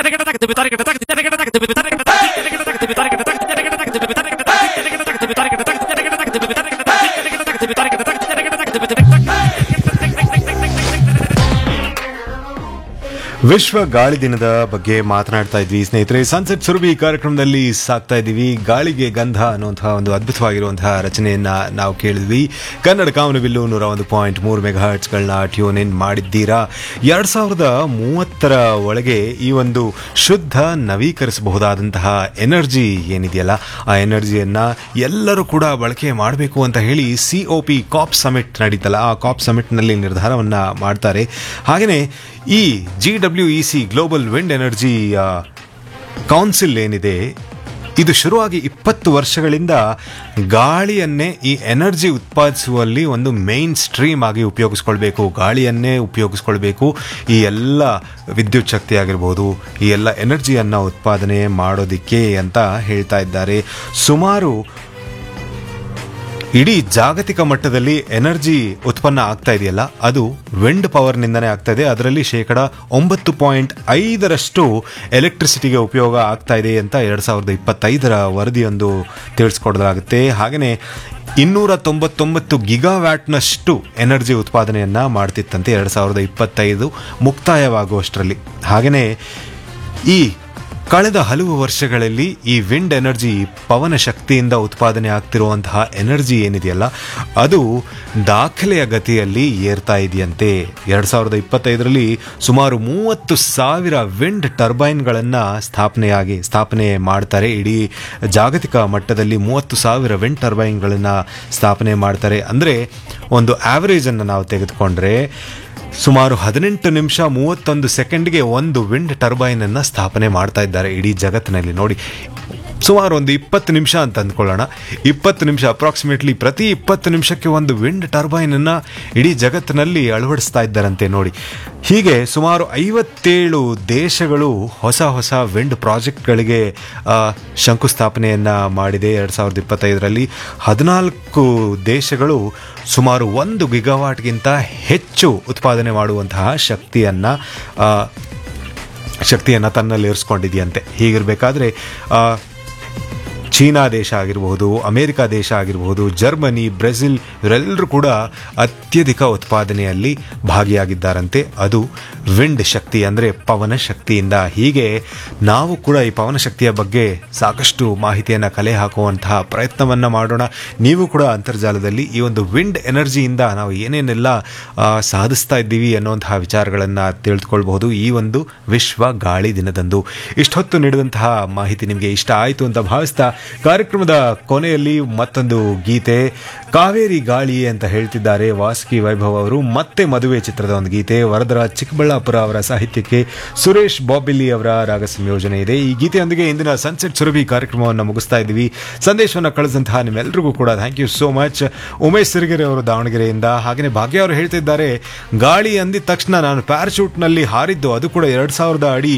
ವಿಶ್ವ ಗಾಳಿ ದಿನದ ಬಗ್ಗೆ ಮಾತನಾಡ್ತಾ ಇದ್ವಿ ಸ್ನೇಹಿತರೆ ಸನ್ಸೆಟ್ ಸುರಭಿ ಕಾರ್ಯಕ್ರಮದಲ್ಲಿ ಸಾಕ್ತಾ ಇದ್ದೀವಿ ಗಾಳಿಗೆ ಗಂಧ ಅನ್ನುವಂತಹ ಒಂದು ಅದ್ಭುತವಾಗಿರುವಂತಹ ರಚನೆಯನ್ನ ನಾವು ಕೇಳಿದ್ವಿ ಕನ್ನಡ ಕಾಮನಬಿಲ್ಲು ನೂರ ಒಂದು ಪಾಯಿಂಟ್ ಮೂರು ಮೆಗಾ ಹರ್ಟ್ಸ್ಗಳನ್ನ ಟ್ಯೂನ್ ಇನ್ ಮಾಡಿದ್ದೀರಾ ಎರಡ್ ಸಾವಿರದ ಮೂವತ್ತರ ಒಳಗೆ ಈ ಒಂದು ಶುದ್ಧ ನವೀಕರಿಸಬಹುದಾದಂತಹ ಎನರ್ಜಿ ಏನಿದೆಯಲ್ಲ ಆ ಎನರ್ಜಿಯನ್ನ ಎಲ್ಲರೂ ಕೂಡ ಬಳಕೆ ಮಾಡಬೇಕು ಅಂತ ಹೇಳಿ C O P COP summit ನಡೀತಲ್ಲ ಆ ಕಾಪ್ ಸಮಿಟ್ನಲ್ಲಿ ನಿರ್ಧಾರವನ್ನ ಮಾಡ್ತಾರೆ ಹಾಗೆಯೇ ಈ G W E C global wind energy council ಏನಿದೆ ಇದು ಶುರುವಾಗಿ ಇಪ್ಪತ್ತು ವರ್ಷಗಳಿಂದ ಗಾಳಿಯನ್ನೇ ಈ ಎನರ್ಜಿ ಉತ್ಪಾದಿಸುವಲ್ಲಿ ಒಂದು ಮೇನ್ ಸ್ಟ್ರೀಮ್ ಆಗಿ ಉಪಯೋಗಿಸ್ಕೊಳ್ಬೇಕು ಗಾಳಿಯನ್ನೇ ಉಪಯೋಗಿಸ್ಕೊಳ್ಬೇಕು ಈ ಎಲ್ಲ ವಿದ್ಯುತ್ ಶಕ್ತಿ ಆಗಿರ್ಬೋದು ಈ ಎಲ್ಲ ಎನರ್ಜಿಯನ್ನು ಉತ್ಪಾದನೆ ಮಾಡೋದಿಕ್ಕೆ ಅಂತ ಹೇಳ್ತಾ ಇದ್ದಾರೆ ಸುಮಾರು ಇಡೀ ಜಾಗತಿಕ ಮಟ್ಟದಲ್ಲಿ ಎನರ್ಜಿ ಉತ್ಪನ್ನ ಆಗ್ತಾ ಇದೆಯಲ್ಲ ಅದು ವಿಂಡ್ ಪವರ್ನಿಂದನೇ ಆಗ್ತಾ ಇದೆ ಅದರಲ್ಲಿ ಶೇಕಡ ಒಂಬತ್ತು ಪಾಯಿಂಟ್ ಐದರಷ್ಟು ಎಲೆಕ್ಟ್ರಿಸಿಟಿಗೆ ಉಪಯೋಗ ಆಗ್ತಾ ಇದೆ ಅಂತ ಎರಡು ಸಾವಿರದ ಇಪ್ಪತ್ತೈದರ ವರದಿಯೊಂದು ತಿಳಿಸ್ಕೊಡಲಾಗುತ್ತೆ ಹಾಗೆಯೇ ಇನ್ನೂರ ತೊಂಬತ್ತೊಂಬತ್ತು ಗಿಗಾವ್ಯಾಟ್ನಷ್ಟು ಎನರ್ಜಿ ಉತ್ಪಾದನೆಯನ್ನ ಮಾಡ್ತಿತ್ತಂತೆ ಎರಡು ಸಾವಿರದ ಇಪ್ಪತ್ತೈದು ಮುಕ್ತಾಯವಾಗುವಷ್ಟರಲ್ಲಿ ಹಾಗೆಯೇ ಈ ಕಳೆದ ಹಲವು ವರ್ಷಗಳಲ್ಲಿ ಈ ವಿಂಡ್ ಎನರ್ಜಿ ಪವನ ಶಕ್ತಿಯಿಂದ ಉತ್ಪಾದನೆ ಆಗ್ತಿರುವಂತಹ ಎನರ್ಜಿ ಏನಿದೆಯಲ್ಲ ಅದು ದಾಖಲೆಯ ಗತಿಯಲ್ಲಿ ಏರ್ತಾ ಇದೆಯಂತೆ ಎರಡು ಸಾವಿರದ ಇಪ್ಪತ್ತೈದರಲ್ಲಿ ಸುಮಾರು ಮೂವತ್ತು ಸಾವಿರ ವಿಂಡ್ ಟರ್ಬೈನ್ಗಳನ್ನು ಸ್ಥಾಪನೆಯಾಗಿ ಸ್ಥಾಪನೆ ಮಾಡ್ತಾರೆ ಇಡೀ ಜಾಗತಿಕ ಮಟ್ಟದಲ್ಲಿ ಮೂವತ್ತು ಸಾವಿರ ವಿಂಡ್ ಟರ್ಬೈನ್ಗಳನ್ನು ಸ್ಥಾಪನೆ ಮಾಡ್ತಾರೆ ಅಂದರೆ ಒಂದು ಆವರೇಜನ್ನು ನಾವು ತೆಗೆದುಕೊಂಡ್ರೆ ಸುಮಾರು ಹದಿನೆಂಟು ನಿಮಿಷ ಮೂವತ್ತೊಂದು ಸೆಕೆಂಡ್ಗೆ ಒಂದು ವಿಂಡ್ ಟರ್ಬೈನ್ ಅನ್ನ ಸ್ಥಾಪನೆ ಮಾಡ್ತಾ ಇದ್ದಾರೆ ಇಡೀ ಜಗತ್ತಿನಲ್ಲಿ ನೋಡಿ ಸುಮಾರು ಒಂದು ಇಪ್ಪತ್ತು ನಿಮಿಷ ಅಂತ ಅಂದ್ಕೊಳ್ಳೋಣ ಇಪ್ಪತ್ತು ನಿಮಿಷ ಅಪ್ರಾಕ್ಸಿಮೇಟ್ಲಿ ಪ್ರತಿ ಇಪ್ಪತ್ತು ನಿಮಿಷಕ್ಕೆ ಒಂದು ವಿಂಡ್ ಟರ್ಬೈನ್ ಅನ್ನ ಇಡೀ ಜಗತ್ತಿನಲ್ಲಿ ಅಳವಡಿಸ್ತಾ ಇದ್ದಾರಂತೆ ನೋಡಿ ಹೀಗೆ ಸುಮಾರು ಐವತ್ತೇಳು ದೇಶಗಳು ಹೊಸ ಹೊಸ ವಿಂಡ್ ಪ್ರಾಜೆಕ್ಟ್ಗಳಿಗೆ ಆ, ಶಂಕುಸ್ಥಾಪನೆಯನ್ನ ಮಾಡಿದೆ ಎರಡು ಸಾವಿರದ ಇಪ್ಪತ್ತೈದರಲ್ಲಿ ಹದಿನಾಲ್ಕು ದೇಶಗಳು ಸುಮಾರು ಒಂದು ಗಿಗಾವಾಟ್ಗಿಂತ ಹೆಚ್ಚು ಉತ್ಪಾದನೆ ಮಾಡುವಂತಹ ಶಕ್ತಿಯನ್ನ ಆ, ಶಕ್ತಿಯನ್ನು ತನ್ನಲ್ಲಿ ಇರಿಸ್ಕೊಂಡಿದೆಯಂತೆ ಹೀಗಿರಬೇಕಾದ್ರೆ ಆ, ಚೀನಾ ದೇಶ ಆಗಿರಬಹುದು ಅಮೆರಿಕ ದೇಶ ಆಗಿರಬಹುದು ಜರ್ಮನಿ ಬ್ರೆಜಿಲ್ ಇವರೆಲ್ಲರೂ ಕೂಡ ಅತ್ಯಧಿಕ ಉತ್ಪಾದನೆಯಲ್ಲಿ ಭಾಗಿಯಾಗಿದ್ದಾರಂತೆ ಅದು ವಿಂಡ್ ಶಕ್ತಿ ಅಂದರೆ ಪವನ ಶಕ್ತಿಯಿಂದ ಹೀಗೆ ನಾವು ಕೂಡ ಈ ಪವನ ಶಕ್ತಿಯ ಬಗ್ಗೆ ಸಾಕಷ್ಟು ಮಾಹಿತಿಯನ್ನು ಕಲೆ ಹಾಕುವಂತಹ ಪ್ರಯತ್ನವನ್ನು ಮಾಡೋಣ ನೀವು ಕೂಡ ಅಂತರ್ಜಾಲದಲ್ಲಿ ಈ ಒಂದು ವಿಂಡ್ ಎನರ್ಜಿಯಿಂದ ನಾವು ಏನೇನೆಲ್ಲ ಆ, ಸಾಧಿಸ್ತಾ ಇದ್ದೀವಿ ಅನ್ನುವಂತಹ ವಿಚಾರಗಳನ್ನು ತಿಳಿದುಕೊಳ್ಬಹುದು ಈ ಒಂದು ವಿಶ್ವ ಗಾಳಿ ದಿನದಂದು ಇಷ್ಟೊತ್ತು ನೀಡಿದಂತಹ ಮಾಹಿತಿ ನಿಮಗೆ ಇಷ್ಟ ಆಯಿತು ಅಂತ ಭಾವಿಸ್ತಾ ಕಾರ್ಯಕ್ರಮದ ಕೊನೆಯಲ್ಲಿ ಮತ್ತೊಂದು ಗೀತೆ ಕಾವೇರಿ ಗಾಳಿ ಅಂತ ಹೇಳ್ತಿದ್ದಾರೆ ವಾಸುಕಿ ವೈಭವ್ ಅವರು ಮತ್ತೆ ಮದುವೆ ಚಿತ್ರದ ಒಂದು ಗೀತೆ ವರದರಾಜ್ ಚಿಕ್ಕಬಳ್ಳಾಪುರ ಅವರ ಸಾಹಿತ್ಯಕ್ಕೆ ಸುರೇಶ್ ಬಾಬಿಲಿ ಅವರ ರಾಗ ಸಂಯೋಜನೆ ಇದೆ ಈ ಗೀತೆಯೊಂದಿಗೆ ಇಂದಿನ ಸನ್ಸೆಟ್ ಸುರಭಿ ಕಾರ್ಯಕ್ರಮವನ್ನು ಮುಗಿಸ್ತಾ ಇದ್ದೀವಿ ಸಂದೇಶವನ್ನು ಕಳಿಸಿದಂತಹ ನಿಮ್ಮೆಲ್ಲರಿಗೂ ಕೂಡ thank you so much Umesh Sirigere ಅವರು ದಾವಣಗೆರೆಯಿಂದ ಹಾಗೆಯೇ ಭಾಗ್ಯ ಅವರು ಹೇಳ್ತಿದ್ದಾರೆ ಗಾಳಿ ಅಂದಿದ ತಕ್ಷಣ ನಾನು ಪ್ಯಾರಾಶೂಟ್ನಲ್ಲಿ ಹಾರಿದ್ದು ಅದು ಕೂಡ ಎರಡು ಸಾವಿರದ ಅಡಿ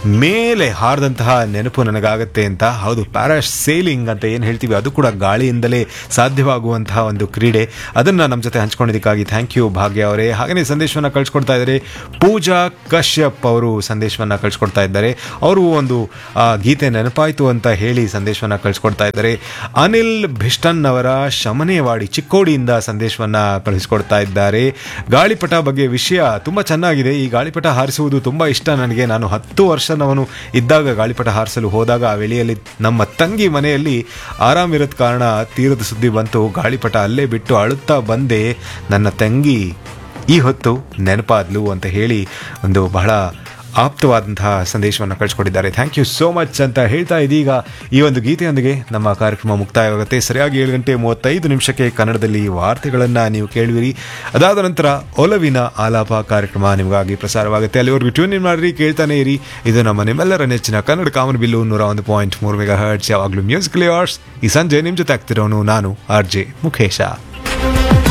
ಮೇಲೆ ಹಾರದಂತಹ ನೆನಪು ನನಗಾಗತ್ತೆ ಅಂತ ಹೌದು ಪ್ಯಾರಾ ಸೇಲಿಂಗ್ ಅಂತ ಏನು ಹೇಳ್ತೀವಿ ಅದು ಕೂಡ ಗಾಳಿಯಿಂದಲೇ ಸಾಧ್ಯವಾಗುವಂತಹ ಒಂದು ಕ್ರೀಡೆ ಅದನ್ನು ನಮ್ಮ ಜೊತೆ ಹಂಚ್ಕೊಂಡಿದ್ದಕ್ಕಾಗಿ ಥ್ಯಾಂಕ್ ಯು ಭಾಗ್ಯ ಅವರೇ ಹಾಗೆಯೇ ಸಂದೇಶವನ್ನು ಕಳಿಸ್ಕೊಡ್ತಾ ಇದ್ದಾರೆ ಪೂಜಾ ಕಶ್ಯಪ್ ಅವರು ಸಂದೇಶವನ್ನು ಕಳಿಸ್ಕೊಡ್ತಾ ಇದ್ದಾರೆ ಅವರು ಒಂದು ಆ, ಗೀತೆ ನೆನಪಾಯಿತು ಅಂತ ಹೇಳಿ ಸಂದೇಶವನ್ನು ಕಳಿಸ್ಕೊಡ್ತಾ ಇದ್ದಾರೆ ಅನಿಲ್ ಭಿಷ್ಟನ್ ಅವರ ಶಮನೇವಾಡಿ ಚಿಕ್ಕೋಡಿಯಿಂದ ಸಂದೇಶವನ್ನು ಕಳಿಸ್ಕೊಡ್ತಾ ಇದ್ದಾರೆ ಗಾಳಿಪಟ ಬಗ್ಗೆ ವಿಷಯ ತುಂಬ ಚೆನ್ನಾಗಿದೆ ಈ ಗಾಳಿಪಟ ಹಾರಿಸುವುದು ತುಂಬ ಇಷ್ಟ ನನಗೆ ನಾನು ಹತ್ತು ವರ್ಷನವನು ಇದ್ದಾಗ ಗಾಳಿಪಟ ಹಾರಿಸಲು ಹೋದಾಗ ಆ ವೇಳೆಯಲ್ಲಿ ನಮ್ಮ ತಂಗಿ ಮನೆಯಲ್ಲಿ ಆರಾಮಿರೋದ್ ಕಾರಣ ತೀರದ ಸುದ್ದಿ ಬಂತು ಗಾಳಿಪಟ ಅಲ್ಲೇ ಬಿಟ್ಟು ಅಳುತ್ತಾ ಬಂದೆ ನನ್ನ ತಂಗಿ ಈ ಹೊತ್ತು ನೆನಪಾದ್ಲು ಅಂತ ಹೇಳಿ ಒಂದು ಬಹಳ ಆಪ್ತವಾದಂತಹ ಸಂದೇಶವನ್ನು ಕಳಿಸ್ಕೊಟ್ಟಿದ್ದಾರೆ ಥ್ಯಾಂಕ್ ಯು ಸೋ ಮಚ್ ಅಂತ ಹೇಳ್ತಾ ಇದೀಗ ಈ ಒಂದು ಗೀತೆಯೊಂದಿಗೆ ನಮ್ಮ ಕಾರ್ಯಕ್ರಮ ಮುಕ್ತಾಯವಾಗುತ್ತೆ ಸರಿಯಾಗಿ ಏಳು ಗಂಟೆ ಮೂವತ್ತೈದು ನಿಮಿಷಕ್ಕೆ ಕನ್ನಡದಲ್ಲಿ ವಾರ್ತೆಗಳನ್ನು ನೀವು ಕೇಳುವಿರಿ ಅದಾದ ನಂತರ ಒಲವಿನ ಆಲಾಪ ಕಾರ್ಯಕ್ರಮ ನಿಮಗಾಗಿ ಪ್ರಸಾರವಾಗುತ್ತೆ ಅಲ್ಲಿವರೆಗೂ ಟ್ಯೂನ್ ಇನ್ ಮಾಡಿರಿ ಕೇಳ್ತಾನೆ ಇರಿ ಇದು ನಮ್ಮ ನಿಮ್ಮೆಲ್ಲರ ನೆಚ್ಚಿನ ಕನ್ನಡ ಕಾಮನ್ ಬಿಲ್ಲು ನೂರ ಒಂದು ಪಾಯಿಂಟ್ ಮೂರು ಮೆಗಾ ಹರ್ಟ್ಸ್ ಯಾವಾಗಲೂ ಮ್ಯೂಸಿಕ್ ಲಿಯಾರ್ಸ್ ಈ ಸಂಜೆ ನಿಮ್ಮ ಜೊತೆ ಆಗ್ತಿರೋನು ನಾನು ಆರ್ ಜೆ ಮುಖೇಶ